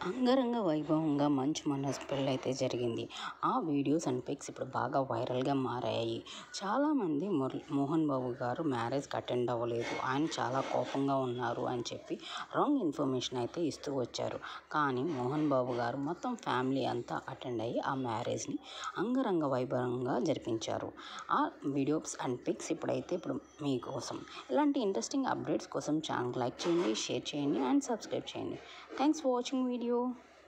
అంగరంగ వైభవంగా మంచు మనోజ్ పెళ్ళైతే జరిగింది ఆ వీడియోస్ అండ్ పిక్స్ ఇప్పుడు బాగా వైరల్గా మారాయి చాలామంది ముర మోహన్ బాబు గారు మ్యారేజ్కి అటెండ్ అవ్వలేదు ఆయన చాలా కోపంగా ఉన్నారు అని చెప్పి రాంగ్ ఇన్ఫర్మేషన్ అయితే ఇస్తూ వచ్చారు కానీ మోహన్ బాబు గారు మొత్తం ఫ్యామిలీ అంతా అటెండ్ అయ్యి ఆ మ్యారేజ్ని అంగరంగ వైభవంగా జరిపించారు ఆ వీడియోస్ అండ్ పిక్స్ ఇప్పుడైతే ఇప్పుడు మీకోసం ఇలాంటి ఇంట్రెస్టింగ్ అప్డేట్స్ కోసం ఛానల్ లైక్ చేయండి షేర్ చేయండి అండ్ సబ్స్క్రైబ్ చేయండి థ్యాంక్స్ ఫర్ వాచింగ్ వీడియో